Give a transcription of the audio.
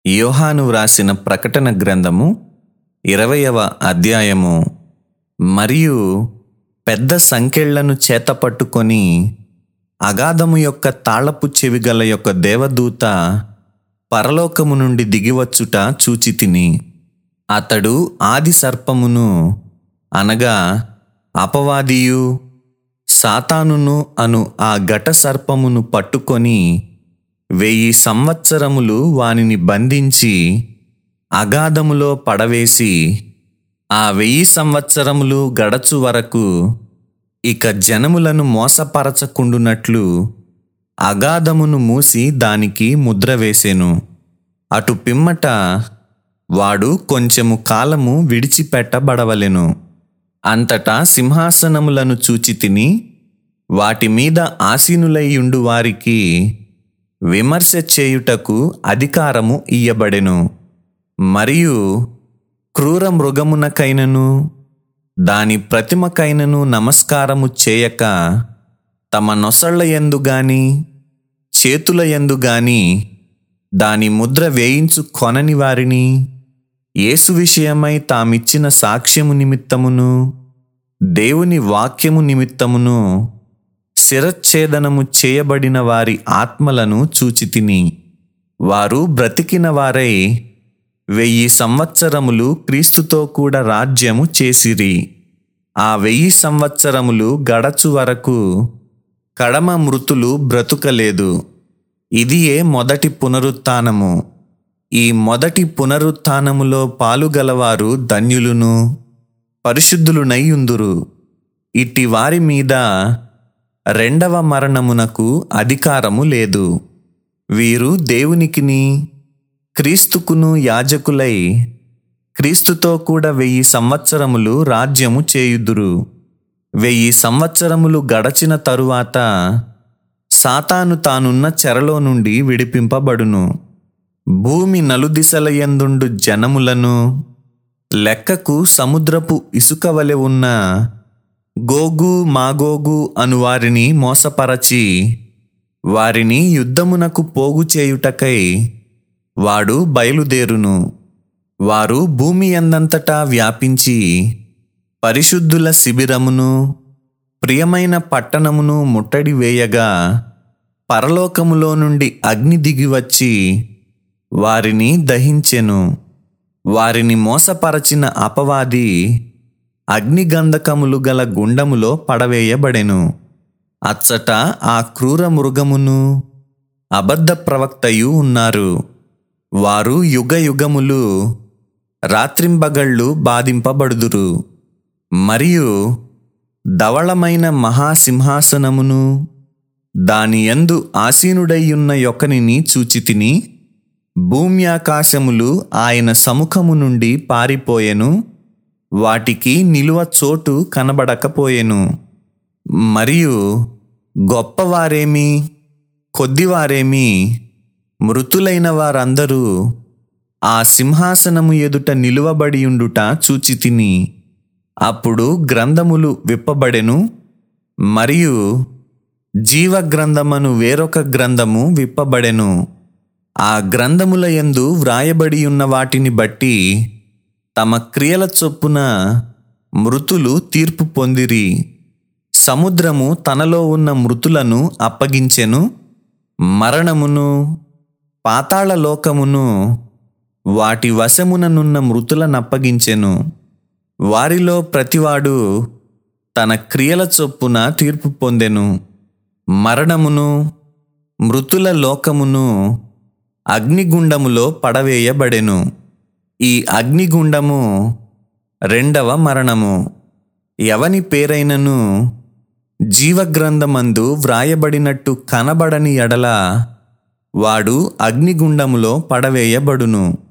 యోహాను వ్రాసిన ప్రకటన గ్రంథము ఇరవయవ అధ్యాయము మరియు పెద్ద సంకెళ్లను చేతపట్టుకొని అగాధము యొక్క తాళపు చెవిగల యొక్క దేవదూత పరలోకము నుండి దిగివచ్చుట చూచి తిని అతడు ఆది సర్పమును అనగా అపవాదియు సాతానును అను ఆ ఘట సర్పమును పట్టుకొని వెయ్యి సంవత్సరములు వానిని బంధించి అగాధములో పడవేసి ఆ వెయ్యి సంవత్సరములు గడచు వరకు ఇక జనములను మోసపరచకుండునట్లు అగాధమును మూసి దానికి ముద్ర వేసెను అటు పిమ్మట వాడు కొంచెము కాలము విడిచిపెట్టబడవలెను అంతటా సింహాసనములను చూచి తిని వాటి మీద ఆసీనులైయుండు వారికి విమర్శ చేయుటకు అధికారము ఇయ్యబడెను మరియు క్రూర మృగమునకైనను దాని ప్రతిమకైనను నమస్కారము చేయక తమ నొసళ్ళ యందు గాని చేతుల యందు గాని దాని ముద్ర వేయించు కొనని వారిని యేసు విషయమై తామిచ్చిన సాక్ష్యము నిమిత్తమును దేవుని వాక్యము నిమిత్తమును శిరచ్ఛేదనము చేయబడిన వారి ఆత్మలను చూచితిని వారు బ్రతికిన వారై వెయ్యి సంవత్సరములు క్రీస్తుతో కూడా రాజ్యము చేసిరి ఆ వెయ్యి సంవత్సరములు గడచు వరకు కడమ మృతులు బ్రతుకలేదు ఇదియే మొదటి పునరుత్థానము ఈ మొదటి పునరుత్థానములో పాలుగలవారు ధన్యులును పరిశుద్ధులునైయుందురు ఇట్టి వారి మీద రెండవ మరణమునకు అధికారము లేదు వీరు దేవునికిని క్రీస్తుకును యాజకులై క్రీస్తుతో కూడా వెయ్యి సంవత్సరములు రాజ్యము చేయుదురు వెయ్యి సంవత్సరములు గడచిన తరువాత సాతాను తానున్న చెరలో నుండి విడిపింపబడును భూమి నలుదిశల యందుండు జనములను లెక్కకు సముద్రపు ఇసుక వలె ఉన్న గోగు మాగోగు అను వారిని మోసపరచి వారిని యుద్ధమునకు పోగు చేయుటకై వాడు బయలుదేరును వారు భూమి ఎందంతటా వ్యాపించి పరిశుద్ధుల శిబిరమును ప్రియమైన పట్టణమును ముట్టడి వేయగా పరలోకములో నుండి అగ్ని దిగివచ్చి వారిని దహించెను వారిని మోసపరచిన అపవాది అగ్నిగంధకములు గల గుండములో పడవేయబడెను అచ్చట ఆ క్రూర మృగమును అబద్ధ ప్రవక్తయు ఉన్నారు వారు యుగ యుగములు రాత్రింబగళ్ళు బాధింపబడుదురు మరియు ధవళమైన మహాసింహాసనమును దాని యందు ఆసీనుడైయున్న యొక్కనిని చూచితిని భూమ్యాకాశములు ఆయన సముఖము నుండి పారిపోయెను వాటికి నిలువ చోటు కనబడకపోయెను మరియు గొప్పవారేమి కొద్దివారేమి మృతులైన వారందరూ ఆ సింహాసనము ఎదుట నిలువబడియుండుట చూచితిని అప్పుడు గ్రంథములు విప్పబడెను మరియు జీవ గ్రంథమను వేరొక గ్రంథము విప్పబడెను ఆ గ్రంథముల యందు వ్రాయబడి ఉన్న వాటిని బట్టి తమ క్రియల చొప్పున మృతులు తీర్పు పొందిరి సముద్రము తనలో ఉన్న మృతులను అప్పగించెను మరణమును పాతాళ లోకమును వాటి వశముననున్న మృతులను అప్పగించెను వారిలో ప్రతివాడు తన క్రియల చొప్పున తీర్పు పొందెను మరణమును మృతుల లోకమును అగ్నిగుండములో పడవేయబడెను ఈ అగ్నిగుండము రెండవ మరణము ఎవని పేరైనను జీవగ్రంథమందు వ్రాయబడినట్టు కనబడని ఎడల వాడు అగ్నిగుండములో పడవేయబడును